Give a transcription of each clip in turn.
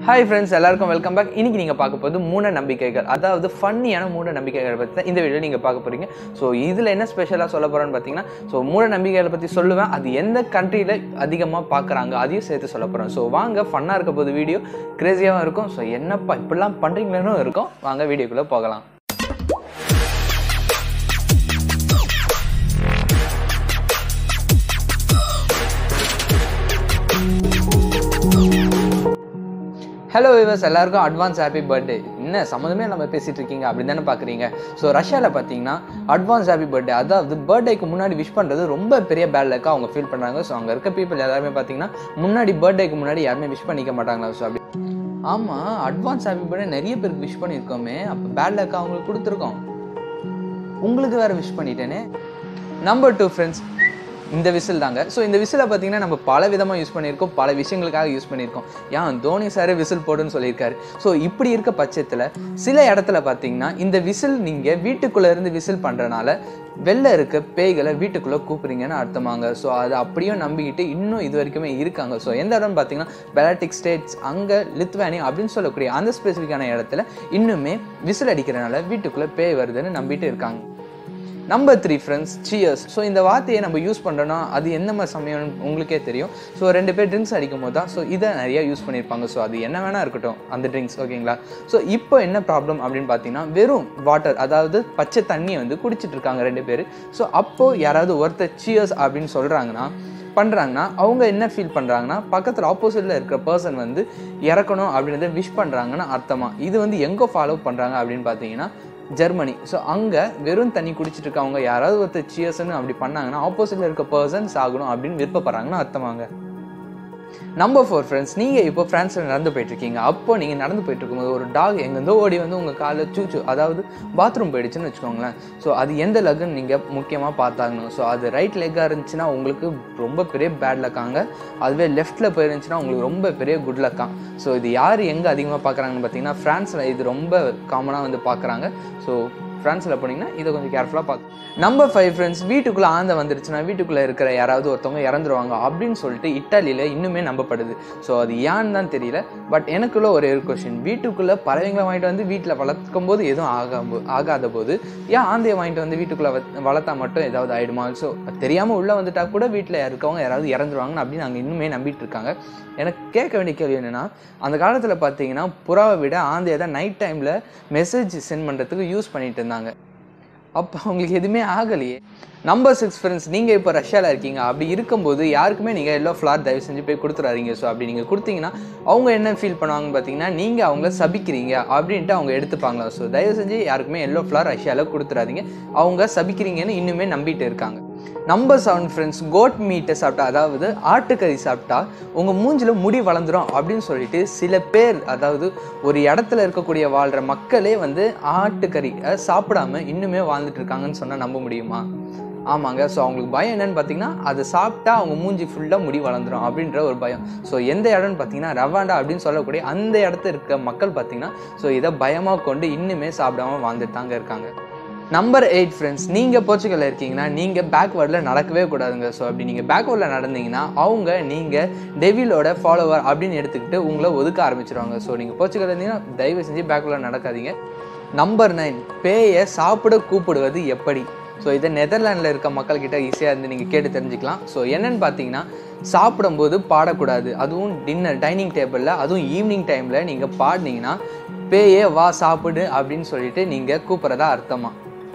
hi friends எல்லாருக்கும் welcome back இன்னைக்கு நீங்கள் பார்க்க போகிறது மூட நம்பிக்கைகள் அதாவது ஃபன்னியான மூட நம்பிக்கைகளை பற்றி தான் இந்த வீடியோ நீங்கள் பார்க்க போகிறீங்க ஸோ இதில் என்ன ஸ்பெஷலாக சொல்ல போகிறோன்னு பார்த்தீங்கன்னா ஸோ மூட நம்பிக்கைகளை பற்றி சொல்லுவேன் அது எந்த கண்ட்ரியில் அதிகமாக பார்க்குறாங்க அதையும் சேர்த்து சொல்ல போகிறேன் ஸோ வாங்க ஃபன்னாக இருக்க போது வீடியோ க்ரேஸியாகவும் இருக்கும் ஸோ என்னப்பா இப்படிலாம் பண்ணுறீங்களேன்னு இருக்கும் வாங்க வீடியோக்குள்ளே போகலாம் ஹலோ விவர்ஸ் எல்லாருக்கும் அட்வான்ஸ் ஹாப்பி பர்த்டே என்ன சம்மந்தமே நம்ம பேசிட்டு இருக்கீங்க அப்படின்னு தானே பார்க்குறீங்க ஸோ ரஷ்யாவில் பார்த்தீங்கன்னா அட்வான்ஸ் ஹாப்பி பர்த்டே அதாவது பர்த்டேக்கு முன்னாடி விஷ் பண்ணுறது ரொம்ப பெரிய பேட் லக்காக அவங்க ஃபீல் பண்ணுறாங்க ஸோ அங்கே இருக்க பீப்புள் எல்லாருமே பார்த்தீங்கன்னா முன்னாடி பர்த்டேக்கு முன்னாடி யாருமே விஷ் பண்ணிக்க மாட்டாங்களா ஸோ அப்படி ஆமாம் அட்வான்ஸ் ஹாப்பி பர்த்டே நிறைய பேருக்கு விஷ் பண்ணியிருக்கோமே அப்போ பேட் லக்காக அவங்களுக்கு கொடுத்துருக்கோம் உங்களுக்கு வேறு விஷ் பண்ணிட்டேனே நம்பர் டூ ஃப்ரெண்ட்ஸ் இந்த விசில் தாங்க ஸோ இந்த விசிலை பார்த்தீங்கன்னா நம்ம பல விதமாக யூஸ் பண்ணியிருக்கோம் பல விஷயங்களுக்காக யூஸ் பண்ணியிருக்கோம் ஏன் தோனி சார் விசில் போடுன்னு சொல்லியிருக்காரு ஸோ இப்படி இருக்க பட்சத்தில் சில இடத்துல பார்த்தீங்கன்னா இந்த விசில் நீங்கள் வீட்டுக்குள்ளே இருந்து விசில் பண்ணுறனால வெளில இருக்க பேய்களை வீட்டுக்குள்ளே கூப்பிடுறீங்கன்னு அர்த்தமாங்க ஸோ அதை அப்படியும் நம்பிக்கிட்டு இன்னும் இது வரைக்குமே இருக்காங்க ஸோ எந்த இடம்னு பார்த்தீங்கன்னா பெலாட்டிக் ஸ்டேட்ஸ் அங்கே லித்வானி அப்படின்னு சொல்லக்கூடிய அந்த ஸ்பெசிஃபிக்கான இடத்துல இன்னுமே விசில் அடிக்கிறனால வீட்டுக்குள்ளே பேய் வருதுன்னு நம்பிட்டு இருக்காங்க number three friends cheers so இந்த வார்த்தையை நம்ம யூஸ் பண்ணுறோன்னா அது என்ன மாதிரி சமயம் உங்களுக்கே தெரியும் ஸோ ரெண்டு பேர் ட்ரிங்க்ஸ் அடிக்கும் போது தான் ஸோ இதை நிறையா யூஸ் பண்ணியிருப்பாங்க ஸோ அது என்ன வேணால் இருக்கட்டும் அந்த ட்ரிங்க்ஸ் ஓகேங்களா ஸோ இப்போ என்ன ப்ராப்ளம் அப்படின்னு பார்த்தீங்கன்னா வெறும் வாட்டர் அதாவது பச்சை தண்ணியை வந்து குடிச்சிட்டு இருக்காங்க ரெண்டு பேர் ஸோ அப்போது யாராவது ஒருத்தர் சியர்ஸ் அப்படின்னு சொல்கிறாங்கன்னா பண்ணுறாங்கன்னா அவங்க என்ன ஃபீல் பண்ணுறாங்கன்னா பக்கத்தில் ஆப்போசிட்டில் இருக்கிற பர்சன் வந்து இறக்கணும் அப்படின்றத விஷ் பண்ணுறாங்கன்னு அர்த்தமா இது வந்து எங்கே ஃபாலோ பண்ணுறாங்க அப்படின்னு பார்த்தீங்கன்னா ஜெர்மனி ஸோ அங்கே வெறும் தண்ணி குடிச்சிட்டு இருக்கவங்க யாராவது ஒருத்தர் சியர்ஸ்னு அப்படி பண்ணாங்கன்னா ஆப்போசிட்டில் இருக்க பர்சன்ஸ் ஆகணும் அப்படின்னு விருப்பப்படுறாங்கன்னு அர்த்தமாங்க நம்பர் ஃபோர் ஃப்ரெண்ட்ஸ் நீங்கள் இப்போ ஃப்ரான்ஸில் நடந்து போயிட்டுருக்கீங்க அப்போ நீங்கள் நடந்து போயிட்டு இருக்கும்போது ஒரு டாக் எங்கேருந்தோ ஓடி வந்து உங்கள் காலில் சூச்சு அதாவது பாத்ரூம் போயிடுச்சுன்னு வச்சுக்கோங்களேன் ஸோ அது எந்த லக்குன்னு நீங்கள் முக்கியமாக பார்த்தாகணும் ஸோ அது ரைட் லெக்காக இருந்துச்சுன்னா உங்களுக்கு ரொம்ப பெரிய பேட் லக்காங்க அதுவே லெஃப்ட்டில் போயிருந்துச்சுன்னா உங்களுக்கு ரொம்ப பெரிய குட் லக்காம் ஸோ இது யார் எங்கே அதிகமாக பார்க்குறாங்கன்னு பார்த்தீங்கன்னா ஃப்ரான்ஸில் இது ரொம்ப காமனாக வந்து பார்க்குறாங்க ஸோ ஃப்ரான்ஸில் போனீங்கன்னா இதை கொஞ்சம் கேர்ஃபுல்லாக பார்த்து நம்பர் ஃபைவ் ஃப்ரெண்ட்ஸ் வீட்டுக்குள்ளே ஆந்த வந்துருச்சுன்னா வீட்டுக்குள்ளே இருக்கிற யாராவது ஒருத்தவங்க இறந்துருவாங்க அப்படின்னு சொல்லிட்டு இட்டாலியில் இன்னுமே நம்பப்படுது ஸோ அது ஏன்னு தான் தெரியல பட் எனக்குள்ள ஒரே ஒரு கொஷின் வீட்டுக்குள்ளே பறவைங்களை வாங்கிட்டு வந்து வீட்டில் வளர்க்கும் போது எதுவும் ஆகாம ஆகாத போது ஏன் ஆந்தையை வாங்கிட்டு வந்து வீட்டுக்குள்ளே வளர்த்தா மட்டும் ஏதாவது ஆகிடுமா ஸோ தெரியாமல் உள்ளே வந்துட்டா கூட வீட்டில் இருக்கவங்க யாராவது இறந்துருவாங்கன்னு அப்படின்னு நாங்கள் இன்னுமே நம்பிட்டு இருக்காங்க எனக்கு கேட்க வேண்டிய கேள்வி என்னென்னா அந்த காலத்தில் பார்த்தீங்கன்னா புறாவை விட ஆந்தையை தான் நைட் டைமில் மெசேஜ் சென்ட் பண்ணுறதுக்கு யூஸ் பண்ணிட்டு இருந்தாங்க அப்போ அவங்களுக்கு எதுவுமே ஆகலையே நம்பர் சிக்ஸ் ஃப்ரெண்ட்ஸ் நீங்கள் இப்போ ரஷ்யாவில் இருக்கீங்க அப்படி இருக்கும்போது யாருக்குமே நீங்கள் எல்லோ ஃப்ளார் தயவு செஞ்சு போய் கொடுத்துறாதீங்க ஸோ அப்படி நீங்கள் கொடுத்தீங்கன்னா அவங்க என்ன ஃபீல் பண்ணுவாங்கன்னு பார்த்தீங்கன்னா நீங்கள் அவங்கள சபிக்கிறீங்க அப்படின்ட்டு அவங்க எடுத்துப்பாங்களா ஸோ தயவு செஞ்சு யாருக்குமே எல்லோ ஃப்ளார் ரஷ்யாவில் கொடுத்துறாதீங்க அவங்க சபிக்கிறீங்கன்னு இன்னுமே நம்பிட்டு இருக்காங்க நம்பர் செவன் ஃப்ரெண்ட்ஸ் கோட் மீட்டை சாப்பிட்டா அதாவது ஆட்டுக்கறி சாப்பிட்டா உங்கள் மூஞ்சில் முடி வளர்ந்துரும் அப்படின்னு சொல்லிட்டு சில பேர் அதாவது ஒரு இடத்துல இருக்கக்கூடிய வாழ்கிற மக்களே வந்து ஆட்டுக்கறி சாப்பிடாம இன்னுமே வாழ்ந்துட்டு இருக்காங்கன்னு சொன்னால் நம்ப முடியுமா ஆமாங்க ஸோ அவங்களுக்கு பயம் என்னன்னு பார்த்தீங்கன்னா அதை சாப்பிட்டா அவங்க மூஞ்சி ஃபுல்லாக முடி வளர்ந்துரும் அப்படின்ற ஒரு பயம் ஸோ எந்த இடம்னு பார்த்தீங்கன்னா ரவாண்டா அப்படின்னு சொல்லக்கூடிய அந்த இடத்துல இருக்க மக்கள் பார்த்தீங்கன்னா ஸோ இதை பயமாக கொண்டு இன்னுமே சாப்பிடாம வாழ்ந்துட்டு தாங்க இருக்காங்க நம்பர் எயிட் ஃப்ரெண்ட்ஸ் நீங்கள் போர்ச்சுகலில் இருக்கீங்கன்னா நீங்கள் பேக்வேர்டில் நடக்கவே கூடாதுங்க ஸோ அப்படி நீங்கள் பேக்வேர்டில் நடந்தீங்கன்னா அவங்க நீங்கள் டெவிலோட ஃபாலோவர் அப்படின்னு எடுத்துக்கிட்டு உங்களை ஒதுக்க ஆரம்பிச்சிருவாங்க ஸோ நீங்கள் போர்ச்சுகல் இருந்தீங்கன்னா தயவு செஞ்சு பேக்வேர்டில் நடக்காதீங்க நம்பர் நைன் பேயை சாப்பிட கூப்பிடுவது எப்படி ஸோ இதை நெதர்லாண்டில் இருக்க மக்கள்கிட்ட ஈஸியாக இருந்து நீங்கள் கேட்டு தெரிஞ்சுக்கலாம் ஸோ என்னென்னு பார்த்தீங்கன்னா சாப்பிடும்போது பாடக்கூடாது அதுவும் டின்னர் டைனிங் டேபிளில் அதுவும் ஈவினிங் டைமில் நீங்கள் பாடினீங்கன்னா பேயே வா சாப்பிடு அப்படின்னு சொல்லிட்டு நீங்கள் கூப்பிட்றதா அர்த்தமா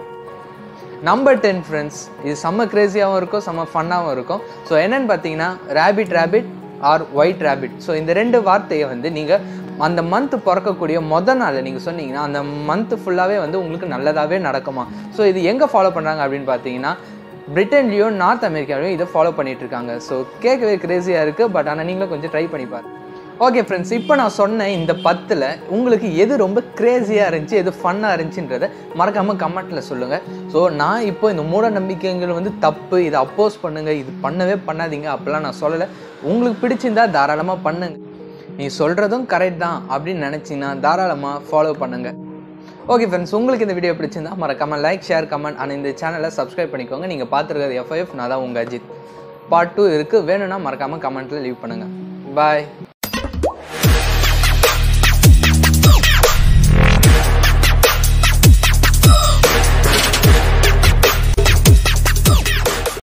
நம்பர் டென் ஃப்ரெண்ட்ஸ் இது செம்ம க்ரேஸியாகவும் இருக்கும் செம்ம ஃபன்னாகவும் இருக்கும் ஸோ என்னென்னு பார்த்தீங்கன்னா rabbit rabbit or white rabbit so இந்த ரெண்டு வார்த்தையை வந்து நீங்கள் அந்த மந்த் பிறக்கக்கூடிய மொதல் நாள் நீங்கள் சொன்னீங்கன்னா அந்த மந்த் ஃபுல்லாகவே வந்து உங்களுக்கு நல்லதாகவே நடக்குமா ஸோ இது எங்கே ஃபாலோ பண்ணுறாங்க அப்படின்னு பார்த்தீங்கன்னா பிரிட்டன்லேயும் நார்த் அமெரிக்காவிலையும் இதை ஃபாலோ பண்ணிட்டு இருக்காங்க ஸோ கேட்கவே க்ரேஸியாக இருக்குது பட் ஆனால் நீங்களும் கொஞ்சம் ட்ரை பண்ணி பாருங்க ஓகே ஃப்ரெண்ட்ஸ் இப்போ நான் சொன்ன இந்த பத்தில் உங்களுக்கு எது ரொம்ப க்ரேஸியாக இருந்துச்சு எது ஃபன்னாக இருந்துச்சுன்றதை மறக்காமல் கமெண்ட்டில் சொல்லுங்கள் ஸோ நான் இப்போ இந்த மூட நம்பிக்கைகள் வந்து தப்பு இதை அப்போஸ் பண்ணுங்கள் இது பண்ணவே பண்ணாதீங்க அப்படிலாம் நான் சொல்லலை உங்களுக்கு பிடிச்சிருந்தா தாராளமாக பண்ணுங்க நீ சொல்கிறதும் கரெக்ட் தான் அப்படின்னு நினச்சிங்கன்னா தாராளமாக ஃபாலோ பண்ணுங்கள் ஓகே ஃப்ரெண்ட்ஸ் உங்களுக்கு இந்த வீடியோ பிடிச்சிருந்தா மறக்காமல் லைக் ஷேர் கமெண்ட் அண்ட் இந்த சேனலை சப்ஸ்கிரைப் பண்ணிக்கோங்க நீங்கள் பார்த்துருக்கிறது எஃப்ஐஎஃப் நான் தான் உங்கள் அஜித் பார்ட் டூ இருக்குது வேணும்னா மறக்காமல் கமெண்ட்டில் லீவ் பண்ணுங்கள் பாய்